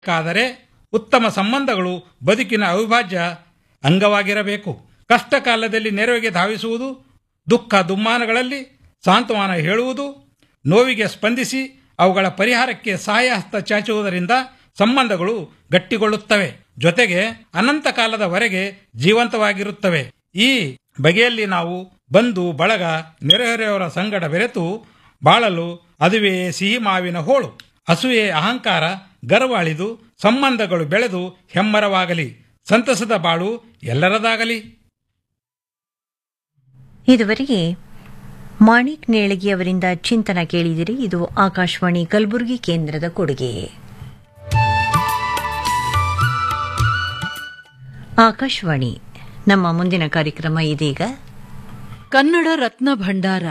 ಕಾದರೆ ಉತ್ತಮ ಸಂಬಂಧಗಳು ಬದುಕಿನ ಅವಿಭಾಜ್ಯ ಅಂಗವಾಗಿರಬೇಕು ಕಷ್ಟ ಕಾಲದಲ್ಲಿ ನೆರವಿಗೆ ಧಾವಿಸುವುದು ದುಃಖ ದುಮ್ಮಾನಗಳಲ್ಲಿ ಸಾಂತ್ವನ ಹೇಳುವುದು ನೋವಿಗೆ ಸ್ಪಂದಿಸಿ ಅವುಗಳ ಪರಿಹಾರಕ್ಕೆ ಸಹಾಯ ಹಸ್ತ ಚಾಚುವುದರಿಂದ ಸಂಬಂಧಗಳು ಗಟ್ಟಿಗೊಳ್ಳುತ್ತವೆ ಜೊತೆಗೆ ಅನಂತ ಕಾಲದವರೆಗೆ ಜೀವಂತವಾಗಿರುತ್ತವೆ ಈ ಬಗೆಯಲ್ಲಿ ನಾವು ಬಂಧು ಬಳಗ ನೆರೆಹೊರೆಯವರ ಸಂಗಡ ಬೆರೆತು ಬಾಳಲು ಅದುವೇ ಸಿಹಿ ಮಾವಿನ ಹೋಳು ಅಸೂಯೆ ಅಹಂಕಾರ ಗರ್ವಾಳಿದು ಸಂಬಂಧಗಳು ಬೆಳೆದು ಹೆಮ್ಮರವಾಗಲಿ ಸಂತಸದ ಬಾಳು ಎಲ್ಲರದಾಗಲಿ ಇದುವರೆಗೆ ಮಾಣಿಕ್ ನೇಳಗಿ ಅವರಿಂದ ಚಿಂತನ ಕೇಳಿದಿರಿ ಇದು ಆಕಾಶವಾಣಿ ಕಲಬುರಗಿ ಕೇಂದ್ರದ ಕೊಡುಗೆ ಆಕಾಶವಾಣಿ ನಮ್ಮ ಮುಂದಿನ ಕಾರ್ಯಕ್ರಮ ಇದೀಗ ಕನ್ನಡ ರತ್ನ ಭಂಡಾರ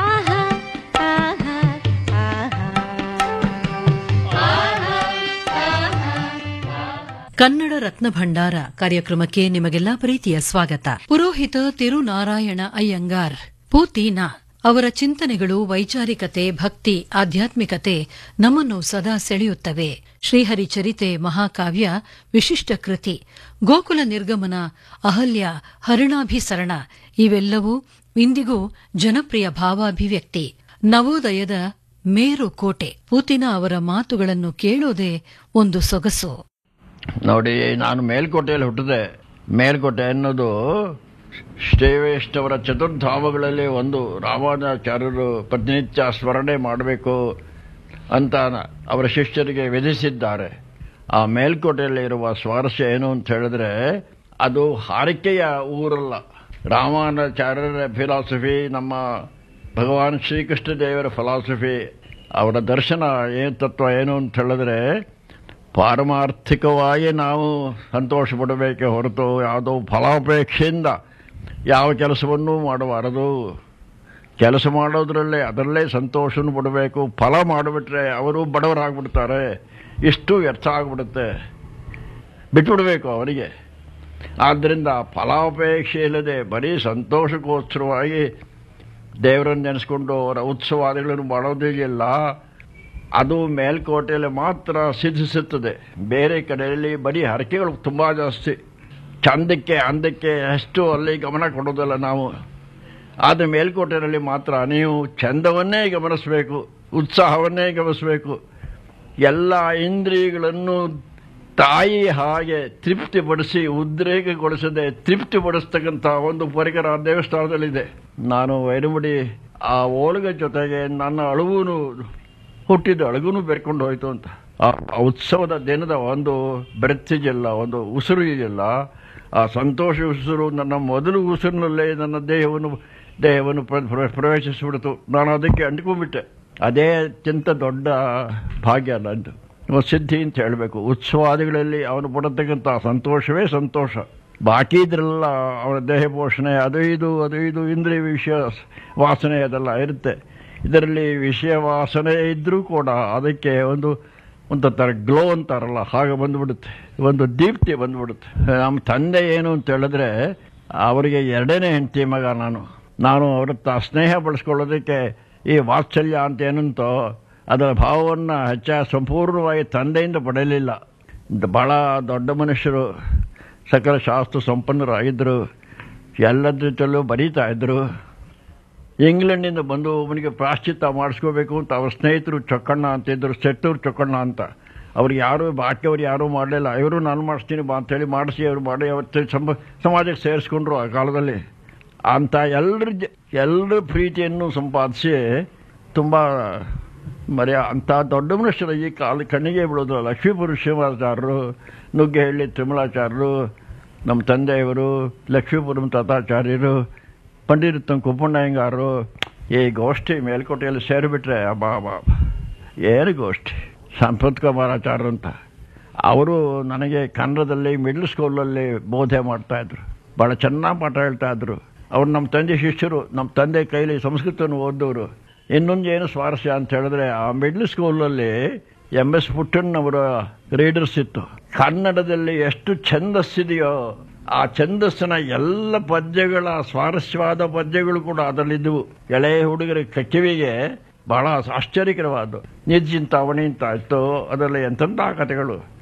ಕನ್ನಡ ರತ್ನ ಭಂಡಾರ ಕಾರ್ಯಕ್ರಮಕ್ಕೆ ನಿಮಗೆಲ್ಲ ಪ್ರೀತಿಯ ಸ್ವಾಗತ ಪುರೋಹಿತ ತಿರುನಾರಾಯಣ ಅಯ್ಯಂಗಾರ್ ಪೂತಿನ ಅವರ ಚಿಂತನೆಗಳು ವೈಚಾರಿಕತೆ ಭಕ್ತಿ ಆಧ್ಯಾತ್ಮಿಕತೆ ನಮ್ಮನ್ನು ಸದಾ ಸೆಳೆಯುತ್ತವೆ ಶ್ರೀಹರಿ ಚರಿತೆ ಮಹಾಕಾವ್ಯ ವಿಶಿಷ್ಟ ಕೃತಿ ಗೋಕುಲ ನಿರ್ಗಮನ ಅಹಲ್ಯ ಹರಿಣಾಭಿಸರಣ ಇವೆಲ್ಲವೂ ಇಂದಿಗೂ ಜನಪ್ರಿಯ ಭಾವಾಭಿವ್ಯಕ್ತಿ ನವೋದಯದ ಮೇರು ಕೋಟೆ ಪೂತಿನ ಅವರ ಮಾತುಗಳನ್ನು ಕೇಳೋದೇ ಒಂದು ಸೊಗಸು ನೋಡಿ ನಾನು ಮೇಲ್ಕೋಟೆಯಲ್ಲಿ ಹುಟ್ಟಿದೆ ಮೇಲ್ಕೋಟೆ ಅನ್ನೋದು ಶ್ರೇವೇಷ್ಟವರ ಚತುರ್ಧಾಮಗಳಲ್ಲಿ ಒಂದು ರಾಮಾಚಾರ್ಯರು ಪ್ರತಿನಿತ್ಯ ಸ್ಮರಣೆ ಮಾಡಬೇಕು ಅಂತ ಅವರ ಶಿಷ್ಯರಿಗೆ ವಿಧಿಸಿದ್ದಾರೆ ಆ ಮೇಲ್ಕೋಟೆಯಲ್ಲಿ ಇರುವ ಸ್ವಾರಸ್ಯ ಏನು ಅಂತ ಹೇಳಿದ್ರೆ ಅದು ಹಾರಿಕೆಯ ಊರಲ್ಲ ರಾಮಾಚಾರ್ಯರ ಫಿಲಾಸಫಿ ನಮ್ಮ ಭಗವಾನ್ ಶ್ರೀಕೃಷ್ಣ ದೇವರ ಫಿಲಾಸಫಿ ಅವರ ದರ್ಶನ ಏನು ತತ್ವ ಏನು ಅಂತ ಹೇಳಿದ್ರೆ ಪಾರಮಾರ್ಥಿಕವಾಗಿ ನಾವು ಸಂತೋಷ ಪಡಬೇಕೆ ಹೊರತು ಯಾವುದೋ ಫಲಾಪೇಕ್ಷೆಯಿಂದ ಯಾವ ಕೆಲಸವನ್ನೂ ಮಾಡಬಾರದು ಕೆಲಸ ಮಾಡೋದ್ರಲ್ಲೇ ಅದರಲ್ಲೇ ಸಂತೋಷವನ್ನು ಪಡಬೇಕು ಫಲ ಮಾಡಿಬಿಟ್ರೆ ಅವರು ಬಡವರಾಗ್ಬಿಡ್ತಾರೆ ಇಷ್ಟು ವ್ಯರ್ಥ ಆಗಿಬಿಡುತ್ತೆ ಬಿಟ್ಬಿಡಬೇಕು ಅವರಿಗೆ ಆದ್ದರಿಂದ ಫಲಾಪೇಕ್ಷೆ ಇಲ್ಲದೆ ಬರೀ ಸಂತೋಷಕ್ಕೋಸ್ಕರವಾಗಿ ದೇವರನ್ನು ನೆನೆಸ್ಕೊಂಡು ಅವರ ಉತ್ಸವಾದಿಗಳನ್ನು ಮಾಡೋದಿಲ್ಲ ಅದು ಮೇಲ್ಕೋಟೆಯಲ್ಲಿ ಮಾತ್ರ ಸಿದ್ಧಿಸುತ್ತದೆ ಬೇರೆ ಕಡೆಯಲ್ಲಿ ಬರೀ ಹರಕೆಗಳು ತುಂಬ ಜಾಸ್ತಿ ಚಂದಕ್ಕೆ ಅಂದಕ್ಕೆ ಅಷ್ಟು ಅಲ್ಲಿ ಗಮನ ಕೊಡೋದಲ್ಲ ನಾವು ಆದರೆ ಮೇಲ್ಕೋಟೆಯಲ್ಲಿ ಮಾತ್ರ ನೀವು ಚಂದವನ್ನೇ ಗಮನಿಸಬೇಕು ಉತ್ಸಾಹವನ್ನೇ ಗಮನಿಸಬೇಕು ಎಲ್ಲ ಇಂದ್ರಿಯಗಳನ್ನು ತಾಯಿ ಹಾಗೆ ತೃಪ್ತಿಪಡಿಸಿ ಉದ್ರೇಕಗೊಳಿಸದೆ ತೃಪ್ತಿಪಡಿಸ್ತಕ್ಕಂಥ ಒಂದು ಪರಿಕರ ಆ ದೇವಸ್ಥಾನದಲ್ಲಿದೆ ನಾನು ವೈರಮುಡಿ ಆ ಓಲಗ ಜೊತೆಗೆ ನನ್ನ ಅಳುವೂನು ಹುಟ್ಟಿದ ಅಳಗುನು ಬೆರ್ಕೊಂಡು ಹೋಯ್ತು ಅಂತ ಆ ಆ ಉತ್ಸವದ ದಿನದ ಒಂದು ಬೆರೆತಿದೆಯಲ್ಲ ಒಂದು ಉಸಿರು ಇದೆಯಲ್ಲ ಆ ಸಂತೋಷ ಉಸಿರು ನನ್ನ ಮೊದಲು ಉಸಿರಿನಲ್ಲೇ ನನ್ನ ದೇಹವನ್ನು ದೇಹವನ್ನು ಪ್ರ- ಪ್ರ- ಪ್ರವೇಶಿಸಿಬಿಡ್ತು ನಾನು ಅದಕ್ಕೆ ಅಂಟ್ಕೊಂಡ್ಬಿಟ್ಟೆ ಅದೇ ಅತ್ಯಂತ ದೊಡ್ಡ ಭಾಗ್ಯ ನಂದು ಒಂದು ಸಿದ್ಧಿ ಅಂತ ಹೇಳಬೇಕು ಉತ್ಸವಾದಿಗಳಲ್ಲಿ ಅವನು ಪಡತಕ್ಕಂಥ ಸಂತೋಷವೇ ಸಂತೋಷ ಬಾಕಿ ಇದ್ರೆಲ್ಲ ಅವನ ದೇಹ ಪೋಷಣೆ ಅದು ಇದು ಅದು ಇದು ಇಂದ್ರಿಯ ವಿಷಯ ವಾಸನೆ ಅದೆಲ್ಲ ಇರುತ್ತೆ ಇದರಲ್ಲಿ ವಿಷಯ ವಾಸನೆ ಇದ್ದರೂ ಕೂಡ ಅದಕ್ಕೆ ಒಂದು ಒಂದು ಥರ ಗ್ಲೋ ಅಂತಾರಲ್ಲ ಹಾಗೆ ಬಂದ್ಬಿಡುತ್ತೆ ಒಂದು ದೀಪ್ತಿ ಬಂದ್ಬಿಡುತ್ತೆ ನಮ್ಮ ತಂದೆ ಏನು ಅಂತ ಹೇಳಿದ್ರೆ ಅವರಿಗೆ ಎರಡನೇ ಹೆಂಡತಿ ಮಗ ನಾನು ನಾನು ಅವ್ರ ಹತ್ರ ಸ್ನೇಹ ಬಳಸ್ಕೊಳ್ಳೋದಕ್ಕೆ ಈ ವಾತ್ಸಲ್ಯ ಅಂತ ಏನಂತೋ ಅದರ ಭಾವವನ್ನು ಹೆಚ್ಚ ಸಂಪೂರ್ಣವಾಗಿ ತಂದೆಯಿಂದ ಪಡೆಯಲಿಲ್ಲ ಬಹಳ ದೊಡ್ಡ ಮನುಷ್ಯರು ಸಕಲ ಶಾಸ್ತ್ರ ಸಂಪನ್ನರಾಗಿದ್ದರು ಎಲ್ಲದ್ರ ಜೊತೆಲೂ ಬರೀತಾ ಇದ್ದರು ಇಂಗ್ಲೆಂಡಿಂದ ಬಂದು ಒಬ್ಬನಿಗೆ ಪ್ರಾಶ್ಚಿತ್ಯ ಮಾಡಿಸ್ಕೋಬೇಕು ಅಂತ ಅವ್ರ ಸ್ನೇಹಿತರು ಚೊಕ್ಕಣ್ಣ ಅಂತಿದ್ದರು ಸೆಟ್ಟೂರು ಚೊಕ್ಕಣ್ಣ ಅಂತ ಅವ್ರು ಯಾರು ಬಾಕಿಯವ್ರು ಯಾರೂ ಮಾಡಲಿಲ್ಲ ಇವರು ನಾನು ಮಾಡಿಸ್ತೀನಿ ಬಾ ಅಂತೇಳಿ ಮಾಡಿಸಿ ಅವ್ರು ಮಾಡಿ ಅವತ್ತು ಸಮ ಸಮಾಜಕ್ಕೆ ಸೇರಿಸ್ಕೊಂಡ್ರು ಆ ಕಾಲದಲ್ಲಿ ಅಂತ ಎಲ್ಲರ ಜ ಎಲ್ಲರ ಪ್ರೀತಿಯನ್ನು ಸಂಪಾದಿಸಿ ತುಂಬ ಮರ್ಯ ಅಂಥ ದೊಡ್ಡ ಮನುಷ್ಯರು ಈ ಕಾಲ ಕಣ್ಣಿಗೆ ಬೀಳೋದು ಲಕ್ಷ್ಮೀಪುರ ಶಿವಾಚಾರ್ಯರು ನುಗ್ಗೆಹಳ್ಳಿ ತಿರುಮಲಾಚಾರ್ಯರು ನಮ್ಮ ತಂದೆಯವರು ಲಕ್ಷ್ಮೀಪುರಂ ತಾತಾಚಾರ್ಯರು ಪಂಡಿತ ಕುಪ್ಪಣ್ಣಯ್ಯಂಗಾರರು ಈ ಗೋಷ್ಠಿ ಮೇಲ್ಕೋಟೆಯಲ್ಲಿ ಸೇರಿಬಿಟ್ರೆ ಅಬ್ಬಾ ಅಬ್ಬಾ ಏನು ಗೋಷ್ಠಿ ಸಂಪತ್ ಕುಮಾರಾಚಾರ್ಯರು ಅಂತ ಅವರು ನನಗೆ ಕನ್ನಡದಲ್ಲಿ ಮಿಡ್ಲ್ ಸ್ಕೂಲಲ್ಲಿ ಬೋಧೆ ಮಾಡ್ತಾಯಿದ್ರು ಭಾಳ ಚೆನ್ನಾಗಿ ಪಾಠ ಹೇಳ್ತಾ ಇದ್ರು ಅವ್ರು ನಮ್ಮ ತಂದೆ ಶಿಷ್ಯರು ನಮ್ಮ ತಂದೆ ಕೈಲಿ ಸಂಸ್ಕೃತವನ್ನು ಓದೋರು ಇನ್ನೊಂದು ಏನು ಸ್ವಾರಸ್ಯ ಅಂತ ಹೇಳಿದ್ರೆ ಆ ಮಿಡ್ಲ್ ಸ್ಕೂಲಲ್ಲಿ ಎಂ ಎಸ್ ಪುಟ್ಟಣ್ಣವರ ರೀಡರ್ಸ್ ಇತ್ತು ಕನ್ನಡದಲ್ಲಿ ಎಷ್ಟು ಛಂದಸ್ಸಿದೆಯೋ ಆ ಛಂದಸ್ಸಿನ ಎಲ್ಲ ಪದ್ಯಗಳ ಸ್ವಾರಸ್ಯವಾದ ಪದ್ಯಗಳು ಕೂಡ ಅದರಲ್ಲಿದ್ದವು ಎಳೆಯ ಹುಡುಗರ ಕ- ಕಿವಿಗೆ ಬಹಳ ಆಶ್ಚರ್ಯಕರವಾದ್ದು ನಿಜ್ಜಿಂತ ಅವಣಿಂತ ಇತ್ತು ಅದರಲ್ಲಿ ಎಂತೆಂಥ ಕಥೆಗಳು